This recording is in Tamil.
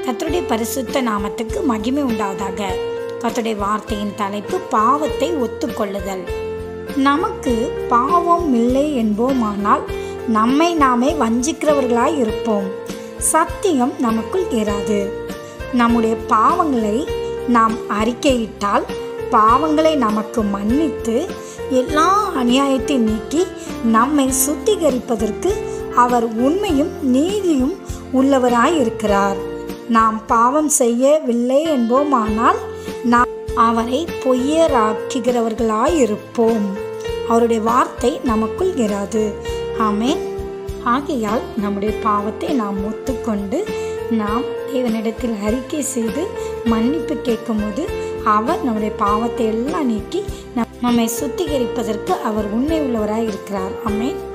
கர்த்தருடைய பரிசுத்த நாமத்துக்கு மகிமை உண்டாவதாக கர்த்தருடைய வார்த்தையின் தலைப்பு பாவத்தை ஒத்துக்கொள்ளுதல் நமக்கு பாவம் இல்லை என்போமானால் நம்மை நாமே வஞ்சிக்கிறவர்களாய் இருப்போம் சத்தியம் நமக்குள் இராது நம்முடைய பாவங்களை நாம் அறிக்கையிட்டால் பாவங்களை நமக்கு மன்னித்து எல்லா அநியாயத்தை நீக்கி நம்மை சுத்திகரிப்பதற்கு அவர் உண்மையும் நீதியும் உள்ளவராய் இருக்கிறார் நாம் பாவம் செய்யவில்லை என்போமானால் நாம் அவரை பொய்யராக்குகிறவர்களாய் இருப்போம் அவருடைய வார்த்தை நமக்குள் இராது ஆமென் ஆகையால் நம்முடைய பாவத்தை நாம் ஒத்துக்கொண்டு நாம் தேவனிடத்தில் அறிக்கை செய்து மன்னிப்பு கேட்கும்போது அவர் நம்முடைய பாவத்தை எல்லாம் நீக்கி நம்- நம்மை சுத்திகரிப்பதற்கு அவர் உண்மை உள்ளவராய் இருக்கிறார் ஆமென்